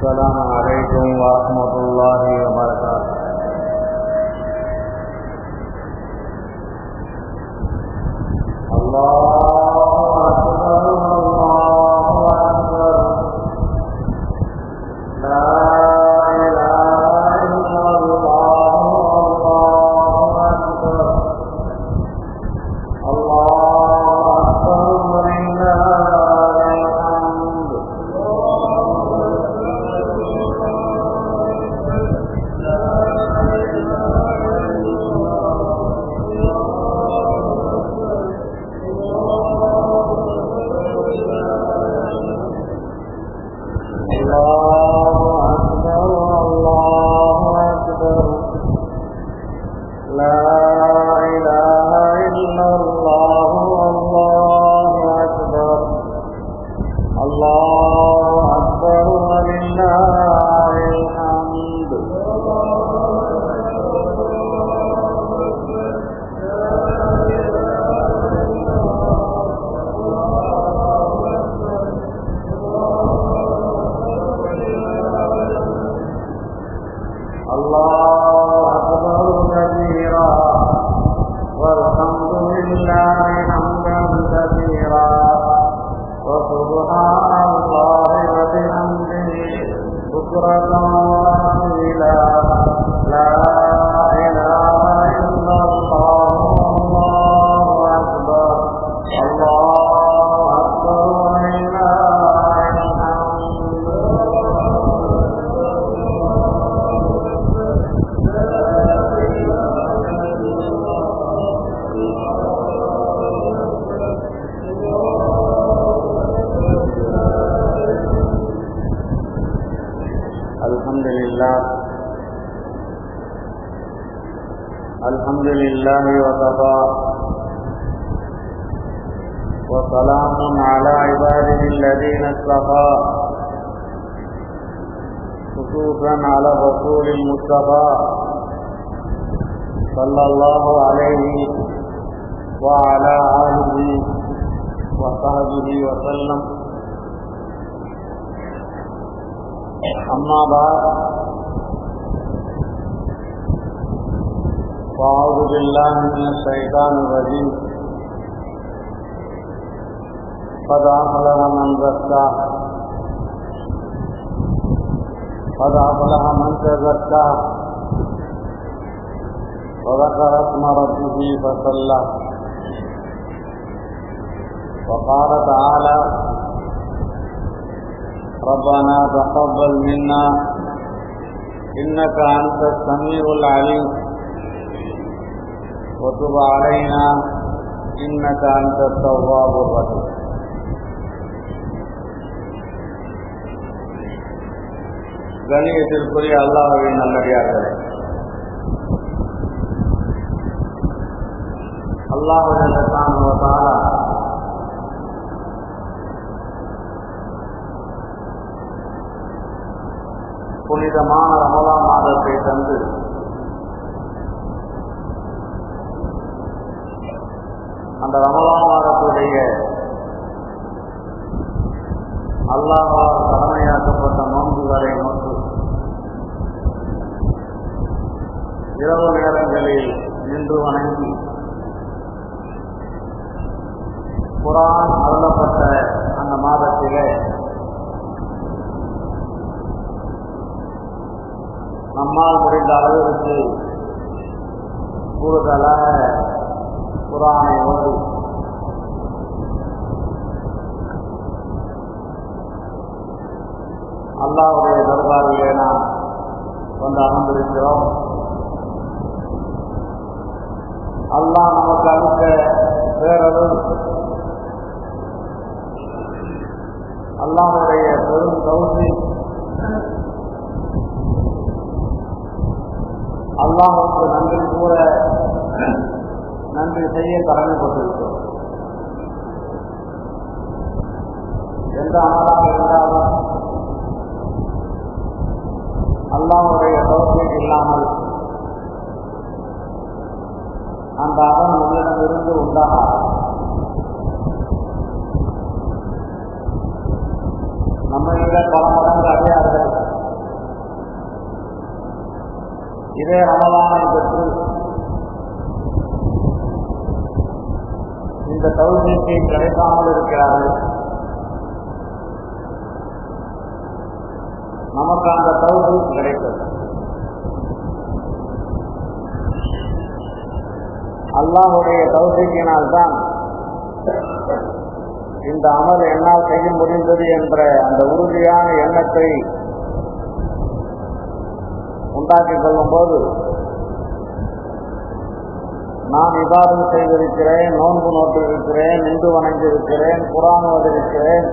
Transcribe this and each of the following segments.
السلام عليكم ورحمة الله وبركاته الله أكبر الله أكبر لا إله إلا الله الله أكبر الله أكبر ولله الحمد الله أكبر الله أكبر لا إله إلا الله الله أكبر الله أكبر ولله الحمد الله أكبر كبيرا والحمد لله حمدا كثيرا وسبحان الله وبحمده بكرة وأصيلا لا إله إلا الله الله أكبر الله أكبر ولله الحمد الحمد لله الحمد لله وكفى وسلام على عباده الذين اصطفى خصوصا على الرسول المصطفى صلى الله عليه وعلى آله وصحبه وسلم أما بعد فأعوذ بالله من الشيطان الرجيم قد أفلح من زكاه قد أفلح من تزكى وذكر اسم ربه فصلى وقال تعالى ربنا تقبل منا إنك أنت السميع العليم وتب علينا إنك أنت التواب الرحيم கணியத்திற்குரிய அல்லாஹுவின் நல்லடியார்களே அல்லாஹுடைய புனிதமான ரமலா மாதத்தை தந்து அந்த ரமலா மாதத்துடைய அல்லாஹால் கடமையாக்கப்பட்ட நோன்புகளை நோக்கு இரவு நேரங்களில் நின்று வணங்கி குரான் அருளப்பட்ட அந்த மாதத்திலே நம்மால் முடிந்த அளவிற்கு கூடுதலாக குரானை ஓடி அல்லாவுடைய தர்பாரிலே நாம் வந்து அமர்ந்திருக்கிறோம் அல்லாஹ் நமக்கு அளித்த பேரருள் அல்லாஹுடைய பெரும் கௌசி அல்லாஹுக்கு நன்றி கூற நன்றி செய்ய கடமைப்பட்டிருக்கிறோம் எந்த அமலாக இருந்தாலும் அல்லாஹுடைய தௌசியம் இல்லாமல் அந்த அறம் உள்ளிடமிருந்து உண்டாகாது நம்மை விட பல மடங்கு அடையார்கள் இதே ரமலானை பெற்று இந்த தௌசியத்தை கிடைக்காமல் இருக்கிறார்கள் நமக்கு அந்த தௌசியம் கிடைத்தது அல்லாஹுடைய தௌசியினால்தான் இந்த அமல் என்னால் செய்ய முடிந்தது என்ற அந்த உறுதியான எண்ணத்தை உண்டாக்கிக் கொள்ளும் போது நான் விவாதம் செய்திருக்கிறேன் நோன்பு நோட்டிருக்கிறேன் நின்று வணங்கியிருக்கிறேன் குரான் ஓதிருக்கிறேன்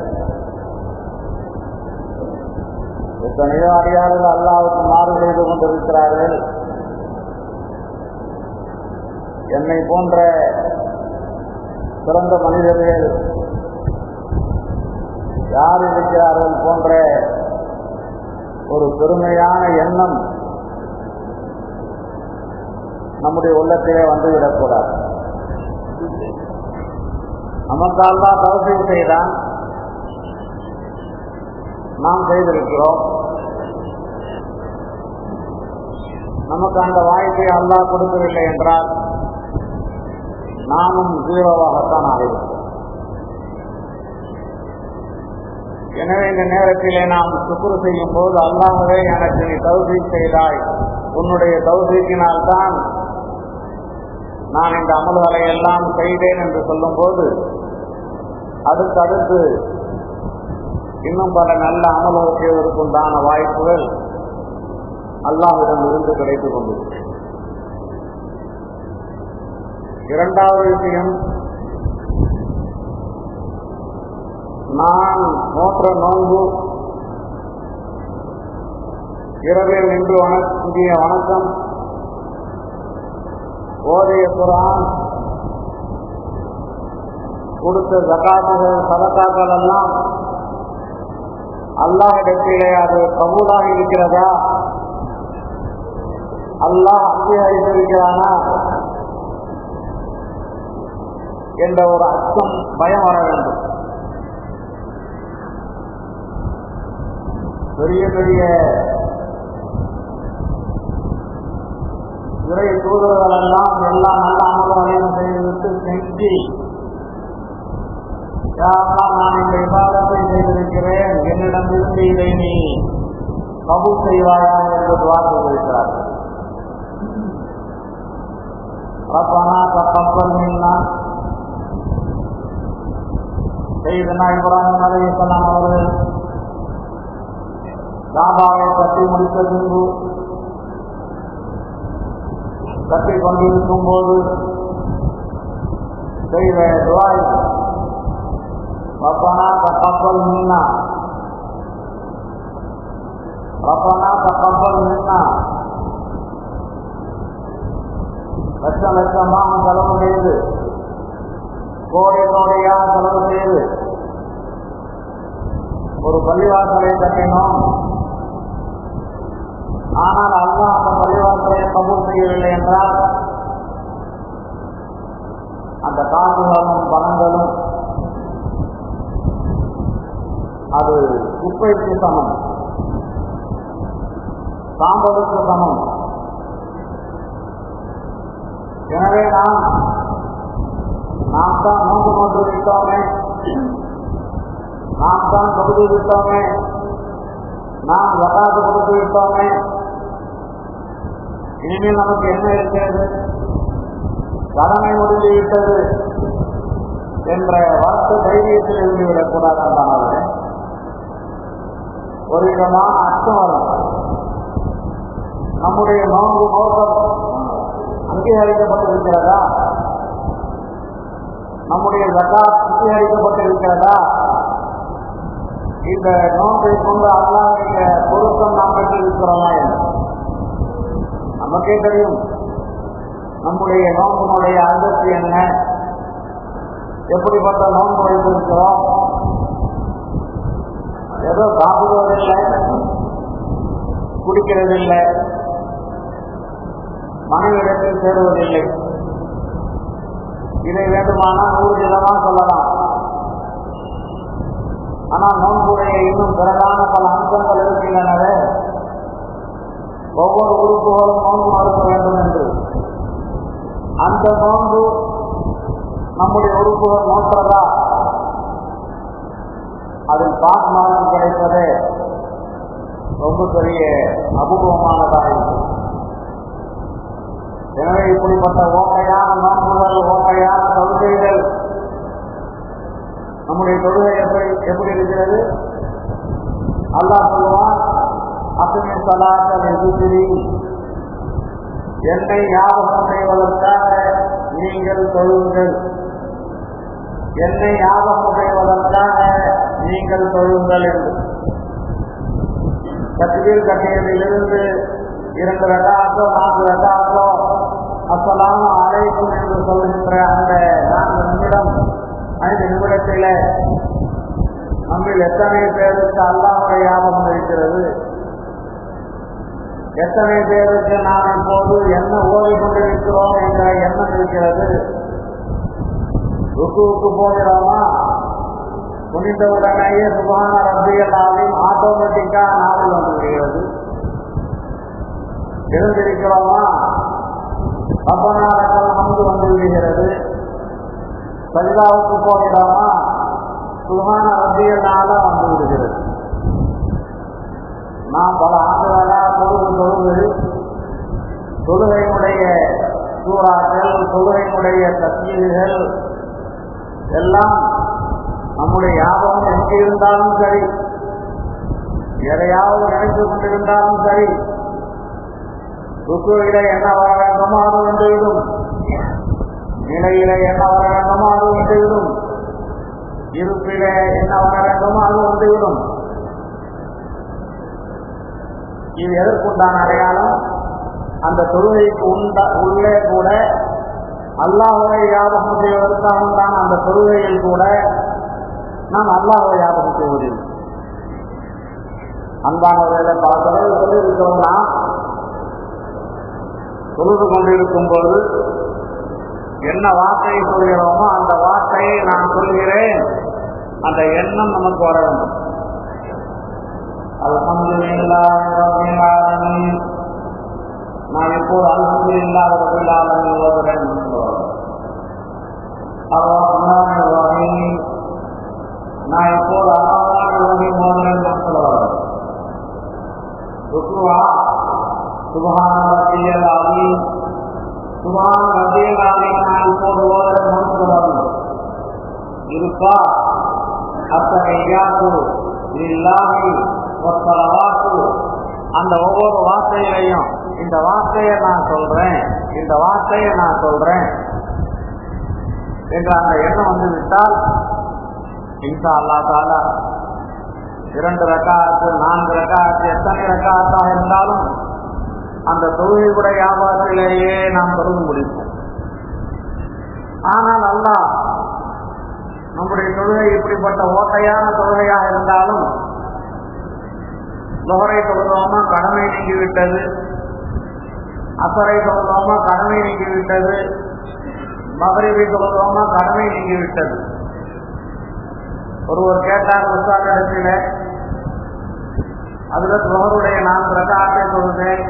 எத்தனையோ அடியார்கள் அல்லாவுக்கு மாறு செய்து கொண்டிருக்கிறார்கள் என்னை போன்ற சிறந்த மனிதர்கள் யார் இருக்கிறார்கள் போன்ற ஒரு பெருமையான எண்ணம் நம்முடைய உள்ளத்திலே வந்துவிடக்கூடாது நமக்கு அல்லா தவசம் செய்தான் நாம் செய்திருக்கிறோம் நமக்கு அந்த வாய்ப்பை அல்லா கொடுக்கவில்லை என்றால் நாமும் ஜீரோவாகத்தான் ஆகிவிடும் எனவே இந்த நேரத்திலே நாம் சுக்குரு செய்யும் போது அல்லாமவே எனக்கு நீ தௌசி செய்தாய் உன்னுடைய தௌசிக்கினால்தான் நான் இந்த அமல்களை எல்லாம் செய்தேன் என்று சொல்லும் போது அடுத்தடுத்து இன்னும் பல நல்ல அமல்கள் செய்வதற்குண்டான வாய்ப்புகள் அல்லாவிடம் இருந்து கிடைத்துக் கொண்டிருக்கிறது இரண்டாவது விஷயம் நான் நோற்ற நோன்பு இரவில் நின்று வணங்கிய வணக்கம் ஓதைய குரான் கொடுத்த ஜகாத்துகள் சதக்காக்கள் எல்லாம் அல்லாஹிடத்திலே அது கபூலாக இருக்கிறதா அல்லாஹ் அங்கீகரித்திருக்கிறானா என்ற ஒரு அச்சம் பயம் வர வேண்டும் பெரிய பெரிய இறை தூதர்கள் எல்லாம் எல்லா நல்ல அனுபவங்களையும் செய்துவிட்டு செஞ்சு யாரெல்லாம் நான் இந்த விவாதத்தை செய்திருக்கிறேன் என்னிடமிருந்து இதை நீ கபூல் செய்வாயா என்று துவா செய்திருக்கிறார்கள் ربنا تقبل منا செய்தனா இப்ராஹிம் அலி இஸ்லாம் அவர்கள் தாபாவை கட்டி முடித்த பின்பு கட்டி கொண்டிருக்கும் போது செய்த துவாய் ரப்பனா தக்கப்பல் மின்னா ரப்பனா தக்கப்பல் மின்னா லட்சம் லட்சமாக செலவு செய்து கோடை கோடையாக செலவு செய்து ஒரு பள்ளிவாசலை கட்டினோம் ஆனால் அல்லா அந்த பள்ளிவாசலை கபூல் செய்யவில்லை என்றால் அந்த காசுகளும் பணங்களும் அது குப்பைக்கு சமம் சாம்பலுக்கு சமம் எனவே நாம் நாம் தான் நோக்கு நோட்டு விட்டோமே நாம் தான் கொடுத்து விட்டோமே நாம் வகாது கொடுத்து விட்டோமே இனிமேல் நமக்கு என்ன இருக்கிறது கடமை முடிந்து விட்டது என்ற வார்த்தை தைரியத்தில் இருந்துவிடக்கூடாது என்றாலே ஒரு விதமான அர்த்தம் வரும் நம்முடைய நோன்பு நோக்கம் அங்கீகரிக்கப்பட்டிருக்கிறதா நம்முடைய ஜக்காத் அங்கீகரிக்கப்பட்டிருக்கிறதா இந்த நோன்பை கொண்டு அல்லாவுடைய பொருத்தம் நாம் பெற்றிருக்கிறோமா என்று நமக்கே தெரியும் நம்முடைய நோம்பினுடைய அந்தஸ்து என்ன எப்படிப்பட்ட நோன்பு வைத்திருக்கிறோம் ஏதோ சாப்பிடுவதில்லை குடிக்கிறதில்லை மனைவிடத்தில் சேருவதில்லை இதை வேண்டுமானால் நூறு விதமாக சொல்லலாம் ஆனால் நோன்புடைய இன்னும் பிறகான பல அம்சங்கள் இருக்கின்றனவே ஒவ்வொரு உறுப்புகளும் நோன்பு நடத்த வேண்டும் என்று அந்த நோன்பு நம்முடைய உறுப்புகள் நோற்றதா அதில் பாஸ் மார்க்கம் கிடைப்பதே ரொம்ப பெரிய அபூர்வமானதாக இருக்கும் எனவே இப்படிப்பட்ட ஓட்டையான நோன்புகள் ஓட்டையான தொழுகைகள் நம்முடைய தொழுகை எப்படி எப்படி இருக்கிறது அல்லாஹ் சொல்லுவான் அசுமி சலாத்த எதிரி என்னை ஞாபகம் செய்வதற்காக நீங்கள் தொழுங்கள் என்னை ஞாபகம் செய்வதற்காக நீங்கள் தொழுங்கள் என்று தக்பீர் கட்டியதிலிருந்து இரண்டு ரகாத்தோ நான்கு ரகாத்தோ அசலாம் அழைக்கும் என்று சொல்கின்ற அந்த நான்கு நிமிடம் ஐந்து நிமிடத்தில நம்மில் எத்தனை பேருக்கு அல்லாஹுடைய ஞாபகம் இருக்கிறது எத்தனை பேருக்கு நாம் இப்போது என்ன ஓடிக்கொண்டிருக்கிறோம் என்ற எண்ணம் இருக்கிறது ருக்குவுக்கு போகிறோமா குனிந்த உடனேயே சுபான ரப்பியல்லாவையும் ஆட்டோமேட்டிக்கா நாவல் வந்து விடுகிறது எழுந்திருக்கிறோமா அப்பனாரங்கள் அங்கு வந்து விடுகிறது சஜிதாவுக்கு போகிறோமா சுபான ரப்பியல்லால வந்து விடுகிறது நாம் பல ஆண்டுகளாக தொழுது தொழுது தொழுகையினுடைய சூறாக்கள் தொழுகையினுடைய தஸ்மீர்கள் எல்லாம் நம்முடைய ஞாபகம் எங்கே இருந்தாலும் சரி எதையாவது நினைத்து கொண்டிருந்தாலும் சரி ருக்குவில என்ன வர வேண்டுமோ அது வந்துவிடும் நிலையில என்ன வர வேண்டுமோ அது வந்துவிடும் இருப்பில என்ன வர வேண்டுமோ அது வந்துவிடும் இது எதற்குண்டான அடையாளம் அந்த தொழுகைக்கு உண்டா உள்ளே கூட அல்லாஹுவை ஞாபகம் செய்வதற்காக தான் அந்த தொழுகையில் கூட நாம் அல்லாஹுவை ஞாபகம் செய்வதில்லை அன்பானவர்களை பல தடவை சொல்லியிருக்கிறோம்னா தொழுது கொண்டிருக்கும் போது என்ன வார்த்தையை சொல்கிறோமோ அந்த வார்த்தையை நான் சொல்கிறேன் அந்த எண்ணம் நமக்கு வர வேண்டும் அல்ஹம்துலில்லாஹி நான் இப்போது அல்ஹம்துலில்லாஹி ரப்பில் ஆலமீன் ஓதுறேன் அர்ரஹ்மான் ரஹீம் நான் இப்போது அர்ரஹ்மான் ரஹீம் ஓதுறேன் சொல்லுவாங்க ருக்குவா சுபஹான ரப்பியல் அலீம் சுபஹான ரப்பியல் அலீம் நான் இப்போது ஓதுறேன் சொல்லுவாங்க இருப்பா அத்தகையாத்து இல்லாமி ஒத்தலவாக்கு அந்த ஒவ்வொரு வார்த்தையிலையும் இந்த வார்த்தையை நான் சொல்றேன் இந்த வார்த்தையை நான் சொல்றேன் என்ற அந்த எண்ணம் வந்து விட்டால் இன்சா அல்லா தாலா இரண்டு ரக்காத்து நான்கு ரக்காத்து எத்தனை ரக்காத்தாக இருந்தாலும் அந்த தொழுகையுடைய வியாபாரத்திலேயே நாம் தொழுது முடிப்போம் ஆனால் அல்லாஹ் நம்முடைய தொழுகை இப்படிப்பட்ட ஓட்டையான தொழுகையாக இருந்தாலும் லோகரை தொழுதோமா கடமை நீங்கிவிட்டது அசரை தொழுதோமா கடமை நீங்கிவிட்டது மகரிவை தொழுதோமா கடமை நீங்கிவிட்டது ஒருவர் கேட்டார் உற்சாகத்தில் அதுல லோகருடைய நான் பிரகாசத்தை தொழுதேன்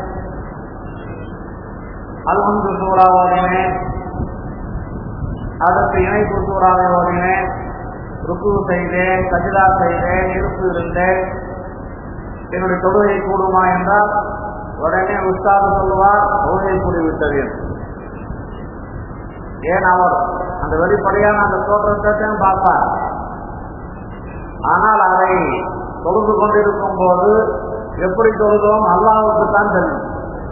அல்ஹம்து சூறா ஓடினேன் அதற்கு இணைப்பு சூறாவை ஓடினேன் ருக்கு செய்தேன் கஜிதா செய்தேன் இருப்பு இருந்தேன் என்னுடைய தொழுகை கூடுமா என்றால் உடனே உஸ்தாது சொல்லுவார் தொழுகை கூடிவிட்டது என்று ஏன் அவர் அந்த வெளிப்படையான அந்த தோற்றத்தை பார்ப்பார் ஆனால் அதை தொழுது கொண்டிருக்கும் போது எப்படி தொழுதோம் அல்லாவுக்கு தான் தெரியும்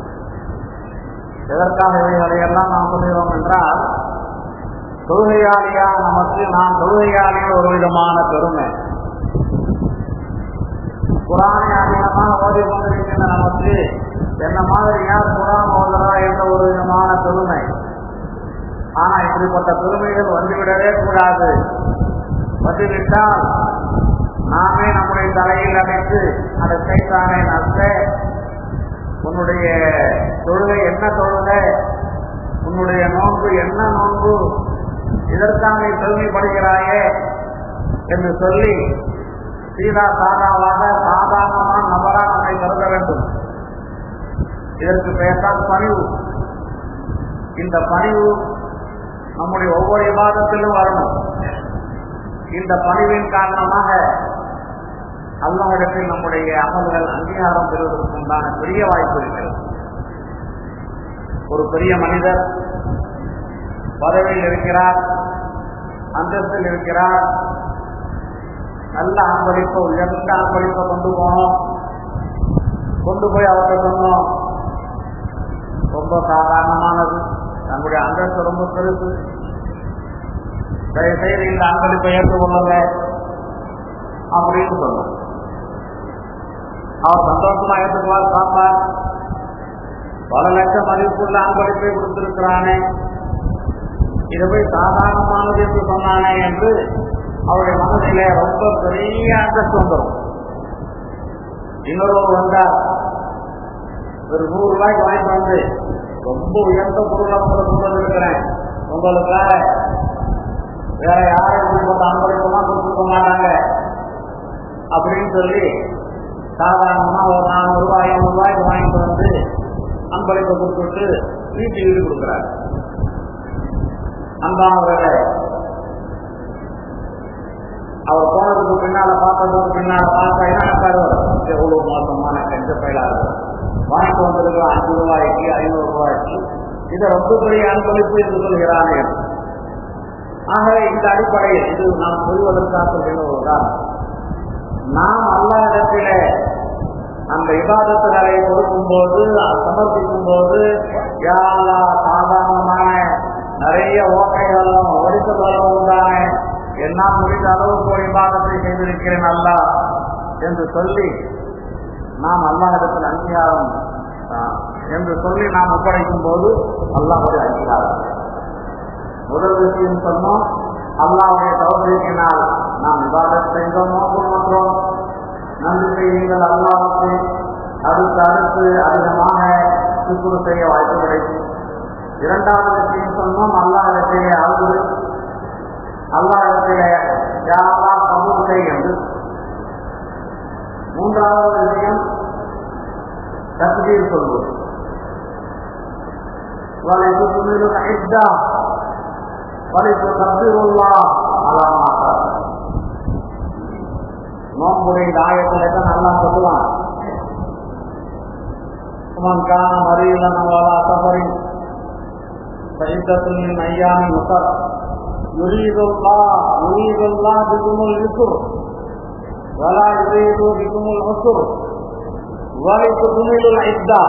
எதற்காக இவைகளையெல்லாம் நாம் சொல்கிறோம் என்றால் தொழுகையாளியா நமக்கு நாம் தொழுகையாளிகள் ஒரு விதமான பெருமை குரானை அதிகமாக ஓதி கொண்டிருக்கின்ற நமக்கு என்ன மாதிரி யார் குரான் ஓதுறா என்ற ஒரு விதமான பெருமை ஆனா இப்படிப்பட்ட பெருமைகள் வந்துவிடவே கூடாது வந்துவிட்டால் நாமே நம்முடைய தலையில் அடைத்து அந்த சைத்தானை நஷ்ட உன்னுடைய தொழுகை என்ன தொழுகை உன்னுடைய நோன்பு என்ன நோன்பு இதற்காக நீ பெருமைப்படுகிறாயே என்று சொல்லி சீதா சாதாவாக சாதாரணமான நபராக நம்மை கருத வேண்டும் இதற்கு பெயர்தான் பணிவு இந்த பணிவு நம்முடைய ஒவ்வொரு விவாதத்திலும் வரணும் இந்த பணிவின் காரணமாக அல்லாவிடத்தில் நம்முடைய அமல்கள் அங்கீகாரம் பெறுவதற்கு உண்டான பெரிய வாய்ப்பு இருக்கிறது ஒரு பெரிய மனிதர் பதவியில் இருக்கிறார் அந்தஸ்தில் இருக்கிறார் நல்ல அன்பளிப்பை உயர்ந்த அன்பளிப்பை கொண்டு போனோம் கொண்டு போய் அவர்கிட்ட சொன்னோம் ரொம்ப சாதாரணமானது நம்முடைய அந்தஸ்து ரொம்ப பெருசு தயவுசெய்து இந்த அன்பளிப்பை ஏற்றுக்கொள்ளுங்க அப்படின்னு சொன்னோம் அவர் சந்தோஷமா ஏற்றுக்குவார் பார்ப்பார் பல லட்சம் மதிப்புள்ள அன்பளிப்பை கொடுத்திருக்கிறானே இதை போய் சாதாரணமானது என்று சொன்னானே என்று அவருடைய மனதிலே ரொம்ப பெரிய அந்தஸ்து வந்துடும் இன்னொருவர் வந்தார் ஒரு நூறு ரூபாய்க்கு வாங்கிட்டு வந்து ரொம்ப உயர்ந்த பொருளை உங்களுக்கு கொண்டு வந்திருக்கிறேன் உங்களுக்காக வேற யாரும் இப்படிப்பட்ட அன்பளிப்பெல்லாம் கொடுத்துருக்க மாட்டாங்க அப்படின்னு சொல்லி சாதாரணமா ஒரு நானூறு ரூபாய் ஐநூறு ரூபாய்க்கு வாங்கிட்டு வந்து அன்பளிப்பை கொடுத்துட்டு வீட்டுக்கு வீடு கொடுக்குறாரு அன்பானவர்களே அவர் போனதுக்கு பின்னால பார்த்ததுக்கு பின்னால பார்த்தா என்ன எவ்வளவு மோசமான கெஞ்ச பயிலா இருக்கும் வாங்கிட்டு வந்திருக்கிற அஞ்சு ரூபாய்க்கு ஐநூறு ரூபாய்க்கு இதை ரொம்ப பெரிய அன்பளிப்பு என்று சொல்கிறானே ஆகவே இந்த அடிப்படையில் இது நாம் சொல்வதற்காக சொல்கிற ஒரு உதாரணம் நாம் அல்லா இடத்திலே அந்த விவாதத்துகளை கொடுக்கும் போது சமர்ப்பிக்கும் போது யாரா சாதாரணமான நிறைய ஓட்டைகளும் ஒடிப்புகளும் உண்டான என்னால் முடிந்த அளவுக்கு ஒரு விவாதத்தை செய்திருக்கிறேன் அல்லா என்று சொல்லி நாம் அல்லாஹிடத்தில் அங்கீகாரம் என்று சொல்லி நாம் ஒப்படைக்கும் போது அல்லாஹுடைய அங்கீகாரம் முதல் விஷயம் சொன்னோம் அல்லாவுடைய சௌகரியத்தினால் நாம் விவாதம் செய்தோம் நோக்கம் நன்றி செய்யுங்கள் அல்லாவுக்கு அடுத்து அடுத்து அதிகமாக சுக்குறு செய்ய வாய்ப்பு கிடைக்கும் இரண்டாவது விஷயம் சொன்னோம் அல்லாஹிடத்திலே அழுது அல்லாஹிடத்திலே யாரெல்லாம் கபூல் செய் என்று மூன்றாவது விஷயம் தக்தீர் சொல்வது ولتكمل العدة ولتكبروا الله على ما هداكم நோம்புடைய இந்த ஆயத்துல தான் நல்லா சொல்லுவான் من كان مريضا ولا سفر فعدة من أيام أخر يريد الله يريد الله بكم اليسر ولا يريد بكم العسر ولتكملوا العدة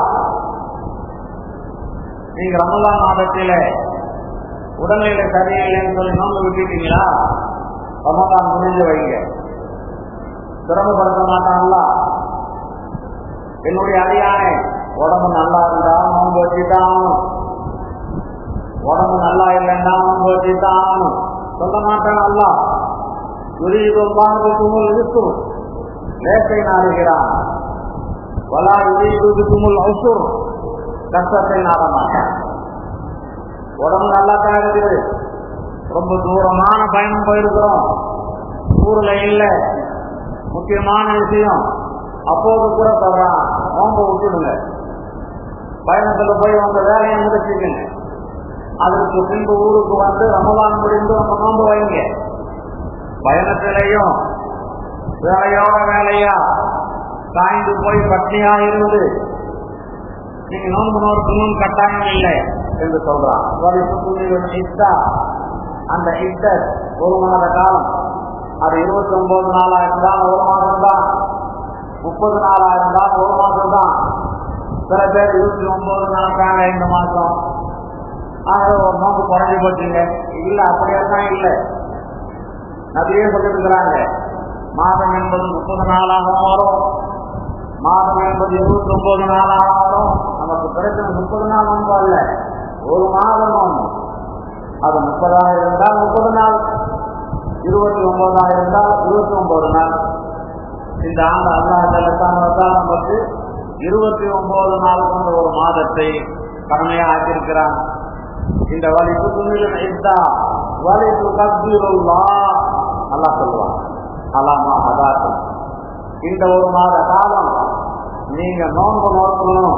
நீங்க ரமலான் மாதத்தில உடல்நிலை சரியில்லைன்னு சொல்லி நோம்பு விட்டுட்டீங்களா ரமலான் முடிஞ்சு வைங்க சிரமப்படுத்த மாட்டான்ல என்னுடைய அடியானே உடம்பு நல்லா இருந்தா நோம்பு வச்சுதான் ஆகணும் உடம்பு நல்லா இல்லைன்னா நோம்பு வச்சுதான் ஆகணும் சொல்ல மாட்டான் அல்ல யுரீதுல்லாஹு பிக்குமுல் யுஸ்ர் லேசை நாடுகிறான் வலா யுரீது பிக்குமுல் உஸ்ர் கஷ்டத்தை நாட மாட்டான் உடம்பு நல்லா தான் இருக்குது ரொம்ப தூரமான பயணம் போயிருக்கிறோம் ஊர்ல இல்ல முக்கியமான விஷயம் அப்போது கூட சொல்றான் நோம்பு விட்டுடுங்க பயணத்துல போய் உங்க வேலையை முடிச்சுக்கங்க அதற்கு பின்பு ஊருக்கு வந்து ரமலான் முடிந்து உங்க நோம்பு வைங்க பயணத்திலையும் வேலையோட வேலையா காய்ந்து போய் பட்னியா இருந்து நீங்க நோன்பு நோக்கணும் கட்டாயம் இல்லை என்று சொல்றான் இத்தா அந்த இத்தர் ஒரு மாத காலம் அது இருபத்தி ஒன்பது நாளா இருந்தால் ஒரு மாதம் தான் முப்பது நாளா இருந்தால் ஒரு மாதம் தான் சில பேர் இருபத்தி ஒன்பது நாளுக்காக இந்த மாதம் ஆக ஒரு நோக்கு குறைஞ்சி போச்சுங்க இல்ல அப்படியெல்லாம் இல்லை நிறைய சொல்லிருக்கிறாங்க மாதம் என்பது முப்பது நாளாக வரும் மாதம் என்பது இருபத்தி ஒன்பது நாளாக வரும் நமக்கு பிரச்சனை முப்பது நாள் நோன்பு அல்ல ஒரு மாதம் நோன்பு அது முப்பதாக இருந்தால் முப்பது நாள் இருபத்தி ஒன்பதாக இருந்தால் இருபத்தி ஒன்பது நாள் இந்த ஆண்டு அல்லாஹ் நமக்கு இருபத்தி ஒன்பது நாள் கொண்ட ஒரு மாதத்தை கடமையா ஆக்கியிருக்கிறான் இந்த வழி புதுமையில வழி கபீருல்லா நல்லா சொல்லுவான் அல்லாமா அதாக்கும் இந்த ஒரு மாத காலம் நீங்க நோன்பு நோக்கணும்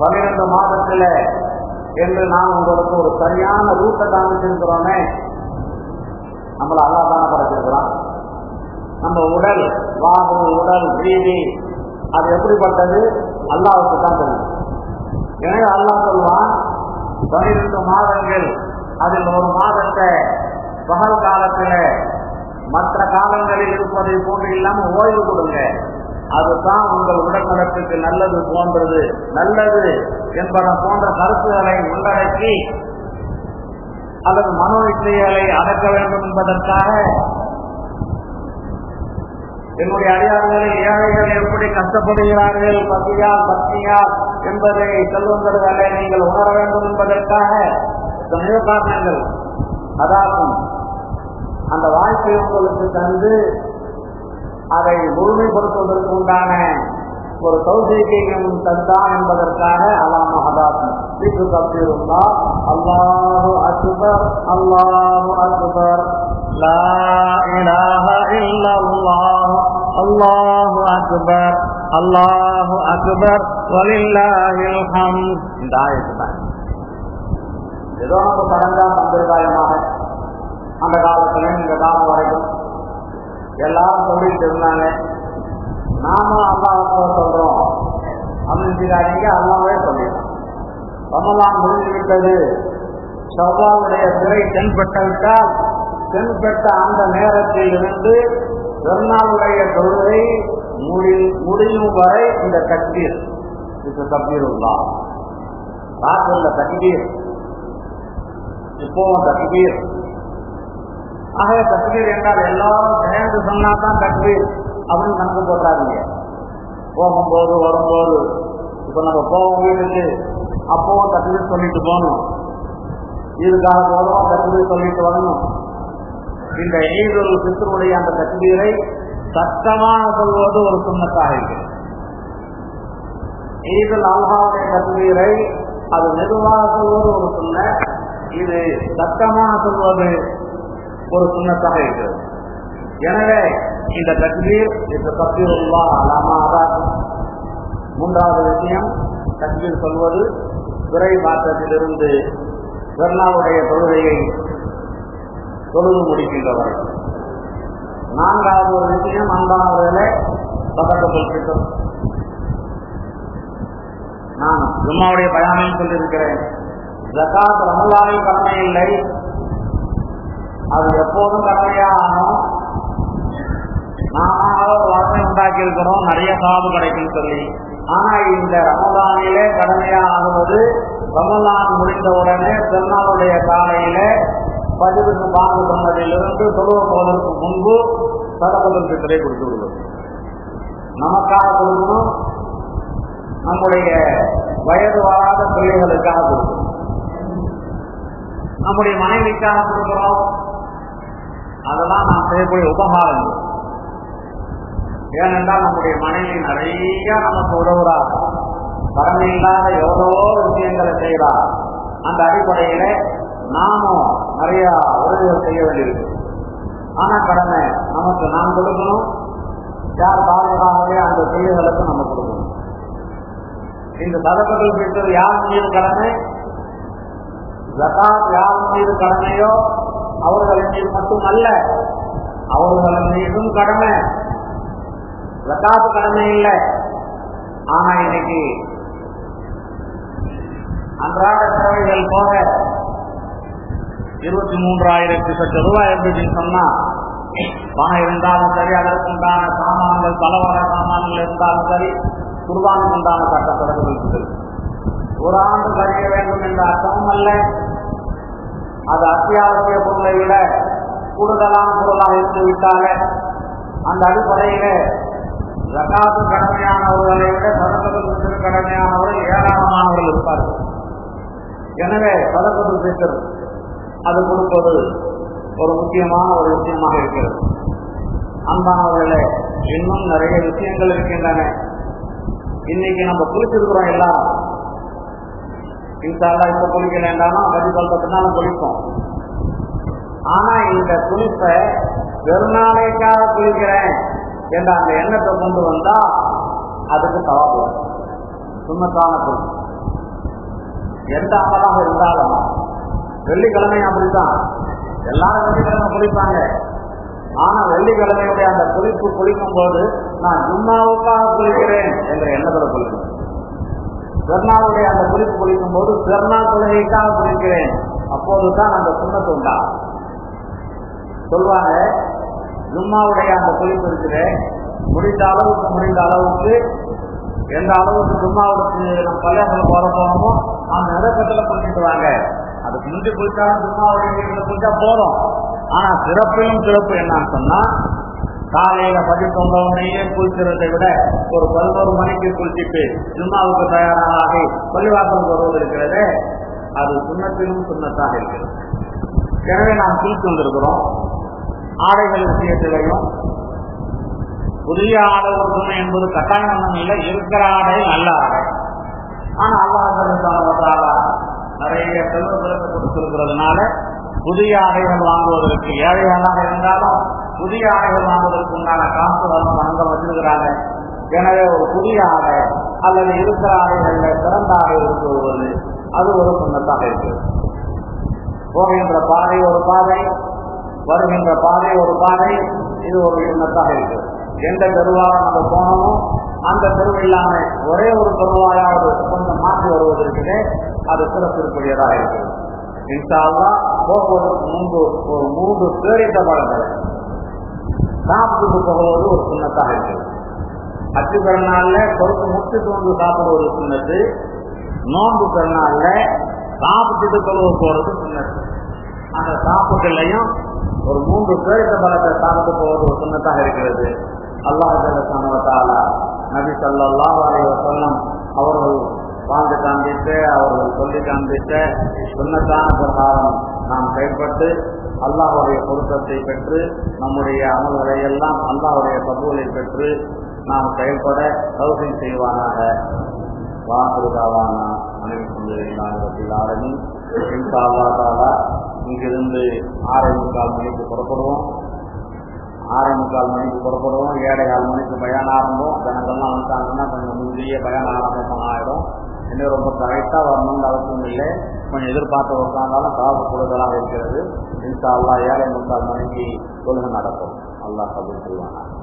பன்னிரண்டு மாதத்துல என்று நான் உங்களுக்கு ஒரு சரியான ரூட்டை காமிச்சிருக்கிறோமே நம்மள அல்லா தானே படைச்சிருக்கிறோம் நம்ம உடல் வாகு உடல் வீதி அது எப்படிப்பட்டது அல்லாவுக்கு தான் தெரியும் எனவே அல்லாஹ் சொல்வான் பன்னிரண்டு மாதங்கள் அதில் ஒரு மாதத்தை பகல் காலத்தில் மற்ற காலங்களில் இருப்பதை போன்று இல்லாமல் ஓய்வு கொடுங்க அதுதான் உங்கள் உடல்நலத்துக்கு நல்லது போன்றது நல்லது என்பன போன்ற கருத்துக்களை உள்ளடக்கி அல்லது மனோ இச்சைகளை அடக்க வேண்டும் என்பதற்காக என்னுடைய அடியார்களில் ஏழைகள் எப்படி கஷ்டப்படுகிறார்கள் பசியால் பக்தியால் என்பதை செல்வங்களை நீங்கள் உணர வேண்டும் என்பதற்காக எத்தனையோ காரணங்கள் அதாகும் அந்த வாய்ப்பை உங்களுக்கு தந்து அதை முழுமைப்படுத்துவதற்கு உண்டான ஒரு சௌசியத்தையும் தந்தான் என்பதற்காக அல்லாம அதாகும் வீட்டு தப்பிருந்தா அல்லாஹு அக்பர் அல்லாஹு அக்பர் லா இலாஹ இல்லல்லாஹ் அல்லாஹு அக்பர் அல்லாஹு அக்பர் வலில்லாஹில் ஹம்த் இந்த ஆயத்து தான் ஏதோ நம்ம கடந்தா சம்பிரதாயமாக அந்த காலத்துல இந்த காலம் வரைக்கும் எல்லாரும் சொல்லிட்டு இருந்தாங்க நாமும் அல்லாவுக்கு சொல்றோம் அமைஞ்சிடாதீங்க அல்லாவே சொல்லிடுறோம் ரமலான் முடிந்து விட்டது சவ்வாவுடைய சிறை தென்பட்டு விட்டால் தென்பட்ட அந்த நேரத்தில் இருந்து பெருநாளுடைய தொழுகை முடி முடியும் வரை இந்த தக்பீர் இது தக்பீர் உள்ளா ராத்திரில தக்பீர் இப்போவும் தக்பீர் ஆக தக்பீர் என்றால் எல்லாரும் சேர்ந்து சொன்னா தான் தக்பீர் அப்படின்னு கணக்கு போட்டாதீங்க போகும்போது வரும்போது இப்ப நம்ம போவோம் வீட்டுக்கு அப்பவும் தக்பீர் சொல்லிட்டு போகணும் இதுக்காக போதும் தக்பீர் சொல்லிட்டு வரணும் இந்த ஈதுல் பித்தருடைய அந்த தக்பீரை சத்தமாக சொல்வது ஒரு சுண்ணத்தாக இருக்கிறது ஈதுல் அல்ஹாவுடைய தக்பீரை அது மெதுவாக சொல்வது ஒரு சுண்ண இது சத்தமாக சொல்வது ஒரு சுண்ணத்தாக இருக்கிறது எனவே இந்த தக்பீர் இந்த தக்பீர் உள்ளா அலாமா மூன்றாவது விஷயம் தக்பீர் சொல்வது துறை மாற்றத்திலிருந்து பெருநாளுடைய தொழுகையை தொழுது முடிக்கின்றவர் நான்காவது ஒரு விஷயம் அன்பானவர்களே பதக்கத்தில் கிட்டும் நான் ஜும்மாவுடைய பயானையும் சொல்லியிருக்கிறேன் ஜக்காத் ரமலானில் கடமை இல்லை அது எப்போதும் கடமையா ஆகும் நாம ஒரு வளமை உண்டாக்கி இருக்கிறோம் நிறைய சாபு கிடைக்கும் சொல்லி ஆனா இந்த ரமலானிலே கடமையா ஆகுவது ரமலான் முடிந்த உடனே பெருநாளுடைய காலையில பதிவுக்கு பாங்கு சொன்னதிலிருந்து தொழுவ போவதற்கு முன்பு சதபதல் சித்திரை கொடுத்து விடுவது நமக்காக கொடுக்கணும் நம்முடைய வயது வராத பிள்ளைகளுக்காக கொடுக்கணும் நம்முடைய மனைவிக்காக கொடுக்கிறோம் அதெல்லாம் நாம் செய்யக்கூடிய உபகாரங்கள் ஏனென்றால் நம்முடைய மனைவி நிறைய நமக்கு உதவுறார் கடமை இல்லாத எவ்வளவோ விஷயங்களை செய்கிறார் அந்த அடிப்படையில நாமும் நிறைய உதவிகள் செய்ய வேண்டியிருக்கு ஆனா கடமை நமக்கு நாம் கொடுக்கணும் யார் பாதுகாகவே அந்த பிள்ளைகளுக்கு நம்ம கொடுக்கணும் இந்த சதக்கத்தில் பெற்றது யார் மீது கடமை ஜகாத் யார் மீது கடமையோ அவர்களின் மீது மட்டுமல்ல அவர்களின் மீதும் கடமை ஜக்காத்து கடமை இல்லை ஆனா இன்னைக்கு அன்றாட சேவைகள் போக இருபத்தி மூன்றாயிரத்தி சற்று ரூபாய் இருந்துச்சுன்னு சொன்னா பணம் இருந்தாலும் சரி அதற்குண்டான சாமான்கள் பலவர சாமான்கள் இருந்தாலும் சரி குர்பானுக்கு உண்டான சட்ட தொடர்புகள் ஒரு ஆண்டு கழிக்க வேண்டும் என்ற அர்த்தமும் அல்ல அது அத்தியாவசிய பொருளை விட கூடுதலான பொருளாக இருந்து விட்டால அந்த அடிப்படையில ஜகாத்து கடமையானவர்களை விட சதக்கத்தில் கடமையானவர்கள் ஏராளமானவர்கள் இருப்பார்கள் எனவே சதக்கத்தில் பேசுறது அது கொடுப்பது ஒரு முக்கியமான ஒரு விஷயமாக இருக்கிறது அன்பானவர்களே இன்னும் நிறைய விஷயங்கள் இருக்கின்றன இன்னைக்கு நம்ம குளிச்சிருக்கிறோம் எல்லாரும் இன்சாலா இப்ப குளிக்க வேண்டாம் கதி சொல்றதுனால குளிப்போம் ஆனா இந்த குளிப்பை வெறுநாளைக்காக குளிக்கிறேன் என்ற அந்த எண்ணத்தை கொண்டு வந்தா அதுக்கு தவாப்பு சுண்ணத்தான குளி எந்த அமலாக இருந்தாலும் வெள்ளிக்கிழமை அப்படித்தான் எல்லாரும் வெள்ளிக்கிழமை குளிப்பாங்க ஆனா வெள்ளிக்கிழமையுடைய அந்த குளிப்பு குளிக்கும் போது நான் ஜும்மாவுக்காக குளிக்கிறேன் என்ற எண்ணத்துல குளிக்கணும் பெருநாளுடைய அந்த குளிப்பு குளிக்கும் போது பெருநாள் தொழுகைக்காக குளிக்கிறேன் அப்போதுதான் அந்த சுண்ணத்து உண்டா சொல்வாங்க ஜும்மாவுடைய அந்த குளிப்பு இருக்குது முடிந்த அளவுக்கு முடிந்த அளவுக்கு எந்த அளவுக்கு ஜும்மாவுக்கு நம்ம கல்யாணத்தில் போற போனோமோ அந்த நிறக்கத்துல குளிச்சுட்டு வாங்க அதுக்கு முந்தி குளிச்சாலும் ஜும்மாவுடைய வீட்டில் குளிச்சா போறோம் ஆனா சிறப்பிலும் சிறப்பு என்னன்னு சொன்னா காலையில பதில் உடனேயே குளிக்கிறதை விட ஒரு பதினோரு மணிக்கு குளிச்சுட்டு ஜும்மாவுக்கு தயாராகி பள்ளிவாசலுக்கு வருவது இருக்கிறதே அது சுண்ணத்திலும் சுண்ணத்தாக இருக்கிறது எனவே நாம் குளித்து வந்திருக்கிறோம் ஆடைகள் விஷயத்திலையும் புதிய ஆடை உடுத்தணும் என்பது கட்டாயம் ஒன்றும் இல்லை இருக்கிற ஆடை நல்ல ஆடை ஆனா அல்லாஹால நிறைய செல்வங்களுக்கு கொடுத்திருக்கிறதுனால புதிய ஆடைகள் வாங்குவதற்கு ஏழைகளாக இருந்தாலும் புதிய ஆடைகள் வாங்குவதற்கு உண்டான காசு வரும் பணங்கள் வச்சிருக்கிறாங்க எனவே ஒரு புதிய ஆடை அல்லது இருக்கிற ஆடைகள்ல சிறந்த ஆடை எடுத்து வருவது அது ஒரு சுண்ணத்தாக இருக்கிறது போகின்ற பாதை ஒரு பாதை வருகின்ற பாதை ஒரு பாதை இது ஒரு சுண்ணத்தாக இருக்கிறது எந்த தெருவாக நம்ம போனோமோ அந்த தெருவு இல்லாம ஒரே ஒரு தெருவாயாவது கொஞ்சம் மாற்றி வருவதற்கு அது சிறப்பிற்குரியதாக இருக்கிறது இன்ஷால்லா போக்குவரத்துக்கு முன்பு ஒரு மூன்று பேரிட்ட பழங்கள் சாப்பிட்டு போகுவது ஒரு சுண்ணத்தாக இருக்கிறது அச்சு பிறநாள்ல பொறுப்பு முட்டுட்டு வந்து சாப்பிடுவது சுண்ணத்து நோன்பு பிறநாள்ல சாப்பிட்டுட்டு தொழுவு போறது சுண்ணத்து அந்த சாப்பிட்டுலையும் ஒரு மூன்று பேரிட்ட பழத்தை சாப்பிட்டு போவது ஒரு சுண்ணத்தாக இருக்கிறது அல்லாஹால நபி சல்லாஹ் அலைய சொல்லம் அவர்கள் வாழ்ந்து காண்பித்து அவர்கள் சொல்லி காண்பித்த சுண்ணத்தான பிரகாரம் நாம் செயல்பட்டு அல்லாஹுடைய பொருத்தத்தை பெற்று நம்முடைய அமல்களை எல்லாம் அல்லாஹுடைய பகுவலை பெற்று நாம் செயல்பட சௌகை செய்வானாக வாக்குதாவானா மனைவி கொண்டிருக்கிறார்கள் ஆரணி இன்சா அல்லா தாலா இங்கிருந்து ஆறே முக்கால் மணிக்கு புறப்படுவோம் ஆறே முக்கால் மணிக்கு புறப்படுவோம் ஏழை கால் மணிக்கு பயான் ஆரம்பம் ஜனங்கள்லாம் வந்துட்டாங்கன்னா கொஞ்சம் முந்தைய பயான் ஆரம்பம் ஆயிடும் இன்னும் ரொம்ப கரெக்டாக வரணும்னு அவசியம் இல்லை கொஞ்சம் எதிர்பார்த்து உட்காந்தாலும் காப்பு கூடுதலாக இருக்கிறது இன்ஷா அல்லா ஏழை முக்கால் மணிக்கு தொழுகை நடக்கும் அல்லாஹ் கபூல் செய்வானா